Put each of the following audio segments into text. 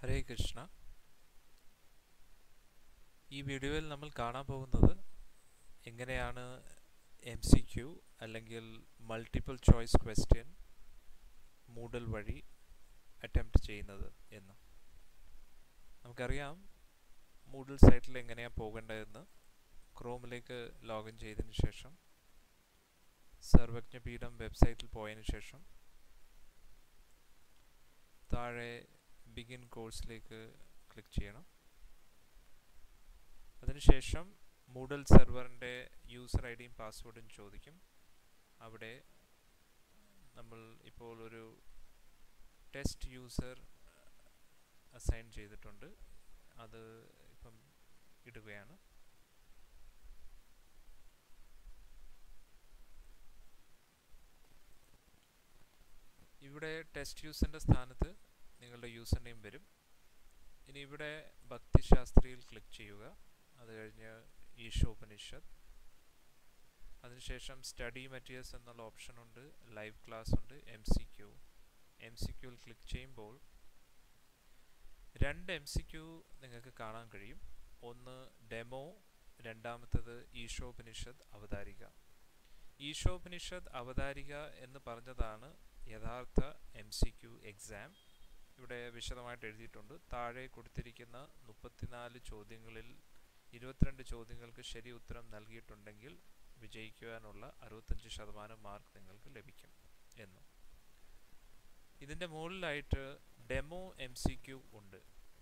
ഹരേ കൃഷ്ണ ഈ വീഡിയോയിൽ നമ്മൾ കാണാൻ പോകുന്നത് എങ്ങനെയാണ് എം സി ക്യു അല്ലെങ്കിൽ മൾട്ടിപ്പിൾ ചോയ്സ് ക്വസ്റ്റ്യൻ മൂഡൽ വഴി അറ്റംപ്റ്റ് ചെയ്യുന്നത് എന്ന് നമുക്കറിയാം മൂഡൽ സൈറ്റിൽ എങ്ങനെയാണ് പോകേണ്ടതെന്ന് ക്രോമിലേക്ക് ലോഗിൻ ചെയ്തതിന് ശേഷം സർവജ്ഞപീഠം വെബ്സൈറ്റിൽ പോയതിന് ശേഷം താഴെ ബിഗിൻ കോഴ്സിലേക്ക് ക്ലിക്ക് ചെയ്യണം അതിനുശേഷം മൂഡൽ സെർവറിൻ്റെ യൂസർ ഐ ഡിയും പാസ്വേഡും ചോദിക്കും അവിടെ നമ്മൾ ഇപ്പോൾ ഒരു ടെസ്റ്റ് യൂസർ അസൈൻ ചെയ്തിട്ടുണ്ട് അത് ഇപ്പം ഇടുകയാണ് ഇവിടെ ടെസ്റ്റ് യൂസറിൻ്റെ സ്ഥാനത്ത് നിങ്ങളുടെ യൂസർ നെയിം വരും ഇനി ഇവിടെ ഭക്തിശാസ്ത്രിയിൽ ക്ലിക്ക് ചെയ്യുക അത് കഴിഞ്ഞ് ഈശോപനിഷത്ത് അതിനുശേഷം സ്റ്റഡി മെറ്റീരിയൽസ് എന്നുള്ള ഓപ്ഷൻ ഉണ്ട് ലൈവ് ക്ലാസ് ഉണ്ട് M C Q M C ക്യൂവിൽ ക്ലിക്ക് ചെയ്യുമ്പോൾ രണ്ട് എം സി ക്യു നിങ്ങൾക്ക് കാണാൻ കഴിയും ഒന്ന് ഡെമോ രണ്ടാമത്തത് ഈശോപനിഷത്ത് അവതാരിക ഈശോപനിഷത്ത് അവതാരിക എന്ന് പറഞ്ഞതാണ് യഥാർത്ഥ എം സി ക്യു എക്സാം ഇവിടെ വിശദമായിട്ട് എഴുതിയിട്ടുണ്ട് താഴെ കൊടുത്തിരിക്കുന്ന മുപ്പത്തിനാല് ചോദ്യങ്ങളിൽ ഇരുപത്തിരണ്ട് ചോദ്യങ്ങൾക്ക് ശരി ഉത്തരം നൽകിയിട്ടുണ്ടെങ്കിൽ വിജയിക്കുവാനുള്ള അറുപത്തഞ്ച് ശതമാനം മാർക്ക് നിങ്ങൾക്ക് ലഭിക്കും എന്നും ഇതിൻ്റെ മുകളിലായിട്ട് ഡെമോ എം സി ക്യു ഉണ്ട്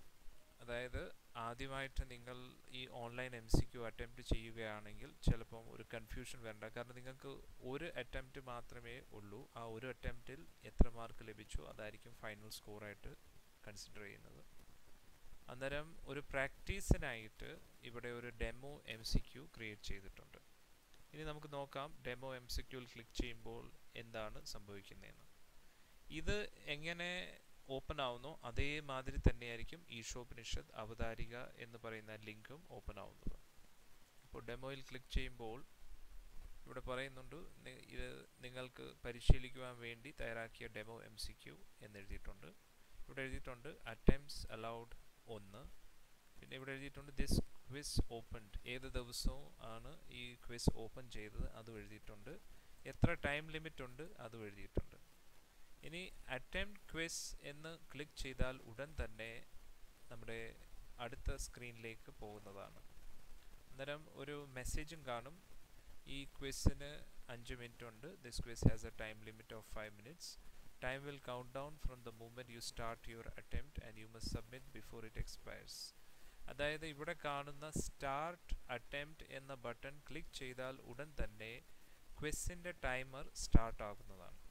അതായത് ആദ്യമായിട്ട് നിങ്ങൾ ഈ online M C Q attempt ചെയ്യുകയാണെങ്കിൽ ചിലപ്പം ഒരു കൺഫ്യൂഷൻ വരണ്ട കാരണം നിങ്ങൾക്ക് ഒരു അറ്റംപ്റ്റ് മാത്രമേ ഉള്ളൂ ആ ഒരു അറ്റംപ്റ്റിൽ എത്ര മാർക്ക് ലഭിച്ചു അതായിരിക്കും ഫൈനൽ സ്കോറായിട്ട് കൺസിഡർ ചെയ്യുന്നത് അന്നേരം ഒരു പ്രാക്ടീസിനായിട്ട് ഇവിടെ ഒരു demo M C Q create ചെയ്തിട്ടുണ്ട് ഇനി നമുക്ക് നോക്കാം ഡെമോ എം സി ക്യൂവിൽ ക്ലിക്ക് ചെയ്യുമ്പോൾ എന്താണ് സംഭവിക്കുന്നതെന്ന് ഇത് എങ്ങനെ ഓപ്പൺ ആവുന്നു അതേമാതിരി തന്നെയായിരിക്കും ഈശോപനിഷത്ത് അവതാരിക എന്ന് പറയുന്ന ലിങ്കും ഓപ്പൺ ആവുന്നത് ഇപ്പോൾ ഡെമോയിൽ ക്ലിക്ക് ചെയ്യുമ്പോൾ ഇവിടെ പറയുന്നുണ്ട് ഇത് നിങ്ങൾക്ക് പരിശീലിക്കുവാൻ വേണ്ടി തയ്യാറാക്കിയ ഡെമോ എം സി ക്യു എന്നെഴുതിയിട്ടുണ്ട് ഇവിടെ എഴുതിയിട്ടുണ്ട് അറ്റംപ്റ്റ്സ് അലൗഡ് ഒന്ന് പിന്നെ ഇവിടെ എഴുതിയിട്ടുണ്ട് ദിസ് ക്വിസ് ഓപ്പൺഡ് ഏത് ദിവസവും ആണ് ഈ ക്വിസ് ഓപ്പൺ ചെയ്തത് അതും എഴുതിയിട്ടുണ്ട് എത്ര ടൈം ലിമിറ്റ് ഉണ്ട് അതും എഴുതിയിട്ടുണ്ട് ഇനി അറ്റംപ്റ്റ് ക്വിസ് എന്ന് ക്ലിക്ക് ചെയ്താൽ ഉടൻ തന്നെ നമ്മുടെ അടുത്ത സ്ക്രീനിലേക്ക് പോകുന്നതാണ് അന്നേരം ഒരു മെസ്സേജും കാണും ഈ ക്വിസിന് അഞ്ച് മിനിറ്റ് ഉണ്ട് this quiz has a time limit of five minutes time will count down from the moment you start your attempt and you must submit before it expires അതായത് ഇവിടെ കാണുന്ന സ്റ്റാർട്ട് അറ്റംപ്റ്റ് എന്ന ബട്ടൺ ക്ലിക്ക് ചെയ്താൽ ഉടൻ തന്നെ ക്വിസിൻ്റെ timer start ആകുന്നതാണ്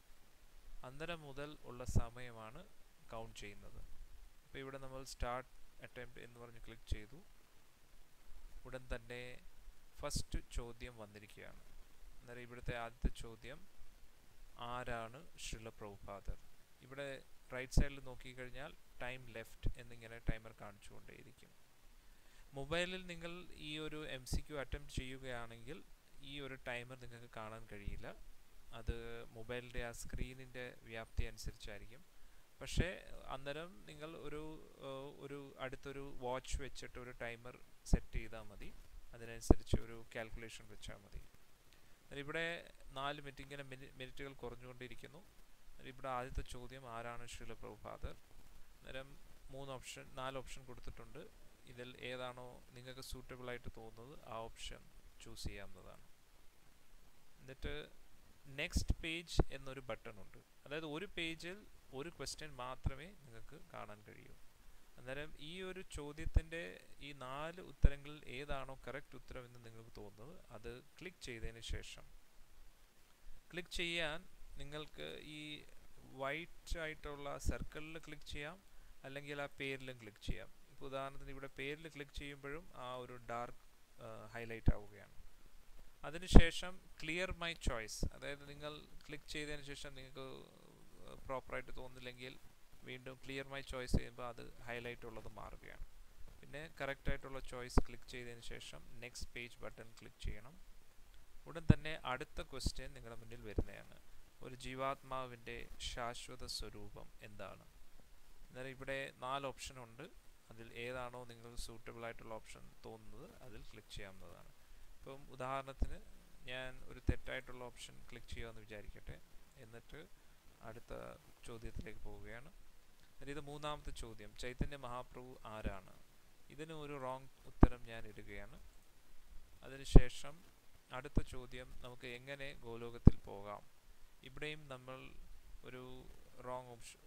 അന്നരം മുതൽ ഉള്ള സമയമാണ് കൗണ്ട് ചെയ്യുന്നത് അപ്പോൾ ഇവിടെ നമ്മൾ സ്റ്റാർട്ട് അറ്റംപ്റ്റ് എന്ന് പറഞ്ഞ് ക്ലിക്ക് ചെയ്തു ഉടൻ തന്നെ ഫസ്റ്റ് ചോദ്യം വന്നിരിക്കുകയാണ് അന്നേരം ഇവിടുത്തെ ആദ്യത്തെ ചോദ്യം ആരാണ് ശ്രീല പ്രഭുപാദർ ഇവിടെ റൈറ്റ് സൈഡിൽ നോക്കിക്കഴിഞ്ഞാൽ ടൈം ലെഫ്റ്റ് എന്നിങ്ങനെ ടൈമർ കാണിച്ചുകൊണ്ടേയിരിക്കും മൊബൈലിൽ നിങ്ങൾ ഈ ഒരു എം സി ക്യു അറ്റംപ്റ്റ് ചെയ്യുകയാണെങ്കിൽ ഈ ഒരു ടൈമർ നിങ്ങൾക്ക് കാണാൻ കഴിയില്ല അത് മൊബൈലിൻ്റെ ആ സ്ക്രീനിൻ്റെ വ്യാപ്തി അനുസരിച്ചായിരിക്കും പക്ഷേ അന്നേരം നിങ്ങൾ ഒരു ഒരു അടുത്തൊരു വാച്ച് വെച്ചിട്ട് ഒരു ടൈമർ സെറ്റ് ചെയ്താൽ മതി അതിനനുസരിച്ച് ഒരു കാൽക്കുലേഷൻ വെച്ചാൽ മതി ഇവിടെ നാല് മിനിറ്റ് ഇങ്ങനെ മിനിറ്റുകൾ കുറഞ്ഞുകൊണ്ടിരിക്കുന്നു ഇവിടെ ആദ്യത്തെ ചോദ്യം ആരാണ് ശ്രീല പ്രഭുപാദർ അന്നേരം മൂന്ന് ഓപ്ഷൻ നാല് ഓപ്ഷൻ കൊടുത്തിട്ടുണ്ട് ഇതിൽ ഏതാണോ നിങ്ങൾക്ക് സൂട്ടബിൾ ആയിട്ട് തോന്നുന്നത് ആ ഓപ്ഷൻ ചൂസ് ചെയ്യാവുന്നതാണ് എന്നിട്ട് നെക്സ്റ്റ് പേജ് എന്നൊരു ബട്ടൺ ഉണ്ട് അതായത് ഒരു പേജിൽ ഒരു ക്വസ്റ്റ്യൻ മാത്രമേ നിങ്ങൾക്ക് കാണാൻ കഴിയൂ അന്നേരം ഈ ഒരു ചോദ്യത്തിൻ്റെ ഈ നാല് ഉത്തരങ്ങളിൽ ഏതാണോ കറക്റ്റ് ഉത്തരം എന്ന് നിങ്ങൾക്ക് തോന്നുന്നത് അത് ക്ലിക്ക് ചെയ്തതിന് ശേഷം ക്ലിക്ക് ചെയ്യാൻ നിങ്ങൾക്ക് ഈ വൈറ്റ് ആയിട്ടുള്ള സർക്കിളിൽ ക്ലിക്ക് ചെയ്യാം അല്ലെങ്കിൽ ആ പേരിലും ക്ലിക്ക് ചെയ്യാം ഇപ്പോൾ ഉദാഹരണത്തിന് ഇവിടെ പേരിൽ ക്ലിക്ക് ചെയ്യുമ്പോഴും ആ ഒരു ഡാർക്ക് ഹൈലൈറ്റ് ആവുകയാണ് അതിനുശേഷം ക്ലിയർ മൈ ചോയ്സ് അതായത് നിങ്ങൾ ക്ലിക്ക് ചെയ്തതിന് ശേഷം നിങ്ങൾക്ക് പ്രോപ്പറായിട്ട് തോന്നില്ലെങ്കിൽ വീണ്ടും ക്ലിയർ മൈ ചോയ്സ് ചെയ്യുമ്പോൾ അത് ഹൈലൈറ്റ് ഉള്ളത് മാറുകയാണ് പിന്നെ കറക്റ്റ് ആയിട്ടുള്ള ചോയ്സ് ക്ലിക്ക് ചെയ്തതിന് ശേഷം നെക്സ്റ്റ് പേജ് ബട്ടൺ ക്ലിക്ക് ചെയ്യണം ഉടൻ തന്നെ അടുത്ത ക്വസ്റ്റ്യൻ നിങ്ങളുടെ മുന്നിൽ വരുന്നതാണ് ഒരു ജീവാത്മാവിൻ്റെ ശാശ്വത സ്വരൂപം എന്താണ് അന്നേരം ഇവിടെ നാല് ഓപ്ഷൻ ഉണ്ട് അതിൽ ഏതാണോ നിങ്ങൾക്ക് സൂട്ടബിൾ ആയിട്ടുള്ള ഓപ്ഷൻ തോന്നുന്നത് അതിൽ ക്ലിക്ക് ചെയ്യാവുന്നതാണ് ഇപ്പം ഉദാഹരണത്തിന് ഞാൻ ഒരു തെറ്റായിട്ടുള്ള ഓപ്ഷൻ ക്ലിക്ക് ചെയ്യുമെന്ന് വിചാരിക്കട്ടെ എന്നിട്ട് അടുത്ത ചോദ്യത്തിലേക്ക് പോവുകയാണ് ഇത് മൂന്നാമത്തെ ചോദ്യം ചൈതന്യ മഹാപ്രഭു ആരാണ് ഇതിന് ഒരു റോങ് ഉത്തരം ഞാൻ ഇടുകയാണ് അതിനുശേഷം അടുത്ത ചോദ്യം നമുക്ക് എങ്ങനെ ഗോലോകത്തിൽ പോകാം ഇവിടെയും നമ്മൾ ഒരു റോങ് ഓപ്ഷൻ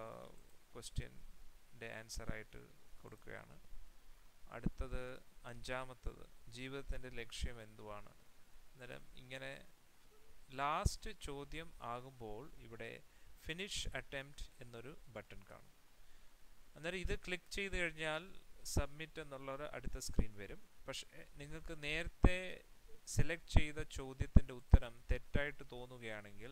ക്വസ്റ്റ്യൻ്റെ ആൻസറായിട്ട് കൊടുക്കുകയാണ് അടുത്തത് അഞ്ചാമത്തത് ജീവിതത്തിൻ്റെ ലക്ഷ്യം എന്തുവാണ് അന്നേരം ഇങ്ങനെ ലാസ്റ്റ് ചോദ്യം ആകുമ്പോൾ ഇവിടെ ഫിനിഷ് അറ്റംപ്റ്റ് എന്നൊരു ബട്ടൺ കാണും അന്നേരം ഇത് ക്ലിക്ക് ചെയ്ത് കഴിഞ്ഞാൽ സബ്മിറ്റ് എന്നുള്ളൊരു അടുത്ത സ്ക്രീൻ വരും പക്ഷേ നിങ്ങൾക്ക് നേരത്തെ സെലക്ട് ചെയ്ത ചോദ്യത്തിൻ്റെ ഉത്തരം തെറ്റായിട്ട് തോന്നുകയാണെങ്കിൽ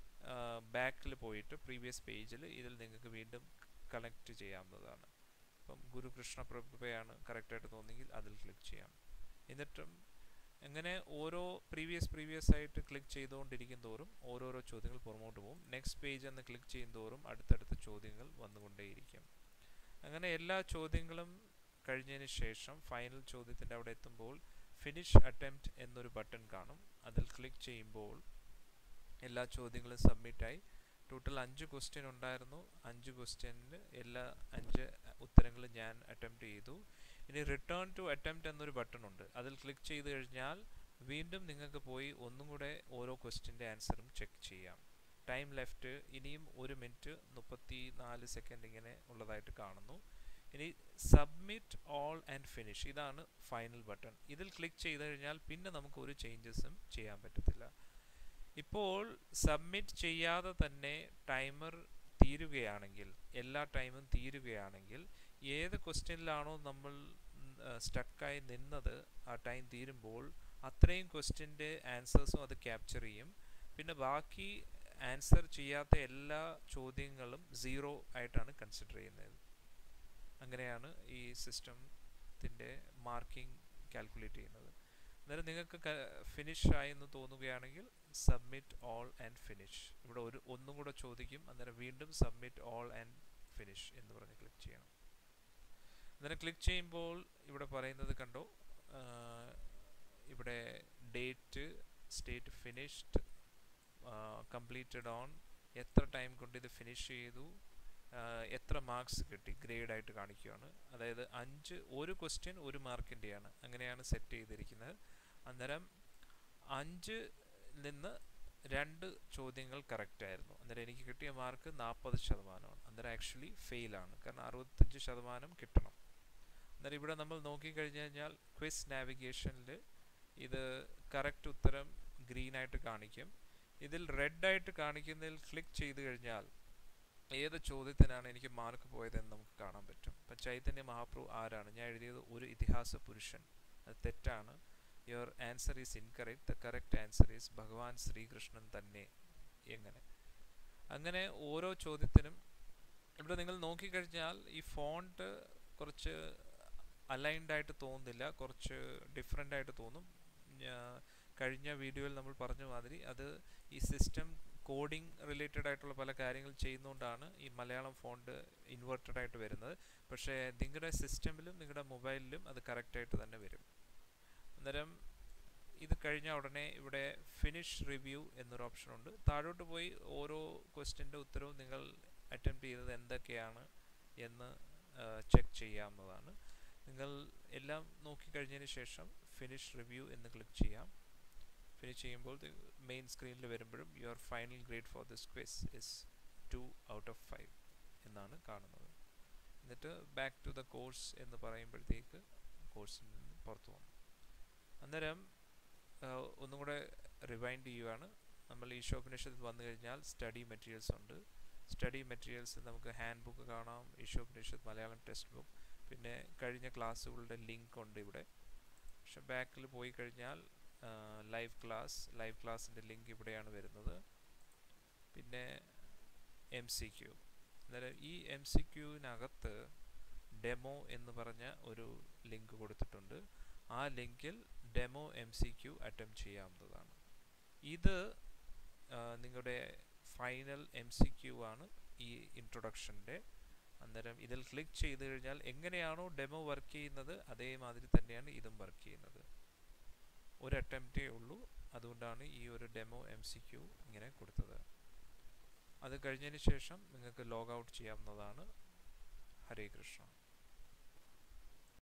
ബാക്കിൽ പോയിട്ട് പ്രീവിയസ് പേജിൽ ഇതിൽ നിങ്ങൾക്ക് വീണ്ടും കണക്ട് ചെയ്യാവുന്നതാണ് ഇപ്പം ഗുരുകൃഷ്ണ പ്രഭയാണ് കറക്റ്റായിട്ട് തോന്നിയെങ്കിൽ അതിൽ ക്ലിക്ക് ചെയ്യാം എന്നിട്ടും അങ്ങനെ ഓരോ പ്രീവിയസ് പ്രീവിയസ് ആയിട്ട് ക്ലിക്ക് ചെയ്തുകൊണ്ടിരിക്കും തോറും ഓരോരോ ചോദ്യങ്ങൾ പുറമോട്ട് പോകും നെക്സ്റ്റ് പേജ് എന്ന് ക്ലിക്ക് ചെയ്യും തോറും അടുത്തടുത്ത ചോദ്യങ്ങൾ വന്നുകൊണ്ടേയിരിക്കും അങ്ങനെ എല്ലാ ചോദ്യങ്ങളും കഴിഞ്ഞതിന് ശേഷം ഫൈനൽ ചോദ്യത്തിൻ്റെ അവിടെ എത്തുമ്പോൾ ഫിനിഷ് അറ്റംപ്റ്റ് എന്നൊരു ബട്ടൺ കാണും അതിൽ ക്ലിക്ക് ചെയ്യുമ്പോൾ എല്ലാ ചോദ്യങ്ങളും സബ്മിറ്റായി ടോട്ടൽ അഞ്ച് ക്വസ്റ്റ്യൻ ഉണ്ടായിരുന്നു അഞ്ച് ക്വസ്റ്റ്യനിൽ എല്ലാ അഞ്ച് ഉത്തരങ്ങളും ഞാൻ അറ്റംപ്റ്റ് ചെയ്തു ഇനി റിട്ടേൺ ടു അറ്റംപ്റ്റ് എന്നൊരു ബട്ടൺ ഉണ്ട് അതിൽ ക്ലിക്ക് ചെയ്ത് കഴിഞ്ഞാൽ വീണ്ടും നിങ്ങൾക്ക് പോയി ഒന്നും കൂടെ ഓരോ ക്വസ്റ്റ്യൻ്റെ ആൻസറും ചെക്ക് ചെയ്യാം ടൈം ലെഫ്റ്റ് ഇനിയും ഒരു മിനിറ്റ് മുപ്പത്തി നാല് സെക്കൻഡ് ഇങ്ങനെ ഉള്ളതായിട്ട് കാണുന്നു ഇനി സബ്മിറ്റ് ഓൾ ആൻഡ് ഫിനിഷ് ഇതാണ് ഫൈനൽ ബട്ടൺ ഇതിൽ ക്ലിക്ക് ചെയ്ത് കഴിഞ്ഞാൽ പിന്നെ നമുക്ക് ഒരു ചേഞ്ചസും ചെയ്യാൻ പറ്റത്തില്ല ഇപ്പോൾ സബ്മിറ്റ് ചെയ്യാതെ തന്നെ ടൈമർ തീരുകയാണെങ്കിൽ എല്ലാ ടൈമും തീരുകയാണെങ്കിൽ ഏത് ക്വസ്റ്റ്യനിലാണോ നമ്മൾ സ്റ്റക്കായി നിന്നത് ആ ടൈം തീരുമ്പോൾ അത്രയും ക്വസ്റ്റ്യൻ്റെ ആൻസേഴ്സും അത് ക്യാപ്ചർ ചെയ്യും പിന്നെ ബാക്കി ആൻസർ ചെയ്യാത്ത എല്ലാ ചോദ്യങ്ങളും സീറോ ആയിട്ടാണ് കൺസിഡർ ചെയ്യുന്നത് അങ്ങനെയാണ് ഈ സിസ്റ്റത്തിൻ്റെ മാർക്കിംഗ് കാൽക്കുലേറ്റ് ചെയ്യുന്നത് അന്നേരം നിങ്ങൾക്ക് ഫിനിഷ് ആയി എന്ന് തോന്നുകയാണെങ്കിൽ സബ്മിറ്റ് ഓൾ ആൻഡ് ഫിനിഷ് ഇവിടെ ഒരു ഒന്നും കൂടെ ചോദിക്കും അന്നേരം വീണ്ടും സബ്മിറ്റ് ഓൾ ആൻഡ് ഫിനിഷ് എന്ന് പറഞ്ഞ് ക്ലിക്ക് ചെയ്യണം അന്നേരം ക്ലിക്ക് ചെയ്യുമ്പോൾ ഇവിടെ പറയുന്നത് കണ്ടോ ഇവിടെ date state finished completed on എത്ര ടൈം കൊണ്ട് ഇത് ഫിനിഷ് ചെയ്തു എത്ര മാർക്സ് കിട്ടി ഗ്രേഡ് ആയിട്ട് കാണിക്കുകയാണ് അതായത് അഞ്ച് ഒരു ക്വസ്റ്റ്യൻ ഒരു മാർക്കിൻ്റെയാണ് അങ്ങനെയാണ് സെറ്റ് ചെയ്തിരിക്കുന്നത് അന്നേരം അഞ്ച് നിന്ന് രണ്ട് ചോദ്യങ്ങൾ കറക്റ്റ് ആയിരുന്നു അന്നേരം എനിക്ക് കിട്ടിയ മാർക്ക് നാൽപ്പത് ശതമാനമാണ് അന്നേരം ആക്ച്വലി ഫെയിലാണ് കാരണം അറുപത്തഞ്ച് ശതമാനം കിട്ടണം അന്നേരം ഇവിടെ നമ്മൾ നോക്കിക്കഴിഞ്ഞ് കഴിഞ്ഞാൽ ക്വിസ് നാവിഗേഷനിൽ ഇത് കറക്റ്റ് ഉത്തരം ഗ്രീൻ ആയിട്ട് കാണിക്കും ഇതിൽ റെഡ് ആയിട്ട് കാണിക്കുന്നതിൽ ക്ലിക്ക് ചെയ്ത് കഴിഞ്ഞാൽ ഏത് ചോദ്യത്തിനാണ് എനിക്ക് മാർക്ക് പോയതെന്ന് നമുക്ക് കാണാൻ പറ്റും ഇപ്പം ചൈതന്യ മഹാപ്രഭു ആരാണ് ഞാൻ എഴുതിയത് ഒരു ഇതിഹാസ പുരുഷൻ അത് തെറ്റാണ് your answer is incorrect the correct answer is Bhagavan Sreekrishnan തന്നെ എങ്ങനെ അങ്ങനെ ഓരോ ചോദ്യത്തിനും ഇവിടെ നിങ്ങൾ നോക്കിക്കഴിഞ്ഞാൽ ഈ ഫോണ്ട് കുറച്ച് അലൈൻഡ് ആയിട്ട് തോന്നുന്നില്ല കുറച്ച് ഡിഫറെൻ്റ് ആയിട്ട് തോന്നും കഴിഞ്ഞ വീഡിയോയിൽ നമ്മൾ പറഞ്ഞ മാതിരി അത് ഈ സിസ്റ്റം കോഡിംഗ് റിലേറ്റഡ് ആയിട്ടുള്ള പല കാര്യങ്ങൾ ചെയ്യുന്നതുകൊണ്ടാണ് ഈ മലയാളം ഫോണ്ട് ഇൻവേർട്ടഡ് ആയിട്ട് വരുന്നത് പക്ഷേ നിങ്ങളുടെ സിസ്റ്റമിലും നിങ്ങളുടെ മൊബൈലിലും അത് കറക്റ്റായിട്ട് തന്നെ വരും അന്നേരം ഇത് കഴിഞ്ഞ ഉടനെ ഇവിടെ ഫിനിഷ് റിവ്യൂ എന്നൊരു ഓപ്ഷൻ ഉണ്ട് താഴോട്ട് പോയി ഓരോ ക്വസ്റ്റ്യൻ്റെ ഉത്തരവും നിങ്ങൾ അറ്റംപ്റ്റ് ചെയ്തത് എന്തൊക്കെയാണ് എന്ന് ചെക്ക് ചെയ്യാവുന്നതാണ് നിങ്ങൾ എല്ലാം നോക്കിക്കഴിഞ്ഞതിന് ശേഷം ഫിനിഷ് റിവ്യൂ എന്ന് ക്ലിക്ക് ചെയ്യാം ഫിനിഷ് ചെയ്യുമ്പോൾ മെയിൻ സ്ക്രീനിൽ വരുമ്പോഴും your final grade for this quiz is two out of five എന്നാണ് കാണുന്നത് എന്നിട്ട് ബാക്ക് ടു ദ കോഴ്സ് എന്ന് പറയുമ്പോഴത്തേക്ക് കോഴ്സിൽ നിന്ന് പുറത്തു വന്നു അന്നേരം ഒന്നും കൂടെ റിവൈൻഡ് ചെയ്യുകയാണ് നമ്മൾ ഈ ഷോപ്പിനിഷത്തിൽ വന്നു കഴിഞ്ഞാൽ സ്റ്റഡി മെറ്റീരിയൽസ് ഉണ്ട് സ്റ്റഡി മെറ്റീരിയൽസ് നമുക്ക് ഹാൻഡ് ബുക്ക് കാണാം ഈശോപനിഷത്ത് മലയാളം ടെക്സ്റ്റ് ബുക്ക് പിന്നെ കഴിഞ്ഞ ക്ലാസ്സുകളുടെ ലിങ്ക് ഉണ്ട് ഇവിടെ പക്ഷെ ബാക്കിൽ പോയി കഴിഞ്ഞാൽ ലൈവ് ക്ലാസ് ലൈവ് ക്ലാസ്സിൻ്റെ ലിങ്ക് ഇവിടെയാണ് വരുന്നത് പിന്നെ എം സി ക്യു അന്നേരം ഈ എം സി ക്യൂവിനകത്ത് ഡെമോ എന്ന് പറഞ്ഞ ഒരു ലിങ്ക് കൊടുത്തിട്ടുണ്ട് ആ ലിങ്കിൽ demo M C Q attempt ചെയ്യാവുന്നതാണ് ഇത് നിങ്ങളുടെ ഫൈനൽ എം സി ക്യു ആണ് ഈ ഇൻട്രൊഡക്ഷൻ്റെ അന്നേരം ഇതിൽ ക്ലിക്ക് ചെയ്ത് കഴിഞ്ഞാൽ എങ്ങനെയാണോ ഡെമോ വർക്ക് ചെയ്യുന്നത് അതേമാതിരി തന്നെയാണ് ഇതും വർക്ക് ചെയ്യുന്നത് ഒരു അറ്റംപ്റ്റേ ഉള്ളൂ അതുകൊണ്ടാണ് ഈ ഒരു ഡെമോ എം സി ക്യു ഇങ്ങനെ കൊടുത്തത് അത് കഴിഞ്ഞതിന് ശേഷം നിങ്ങൾക്ക് ലോഗ് ഔട്ട് ചെയ്യാവുന്നതാണ് ഹരേ കൃഷ്ണ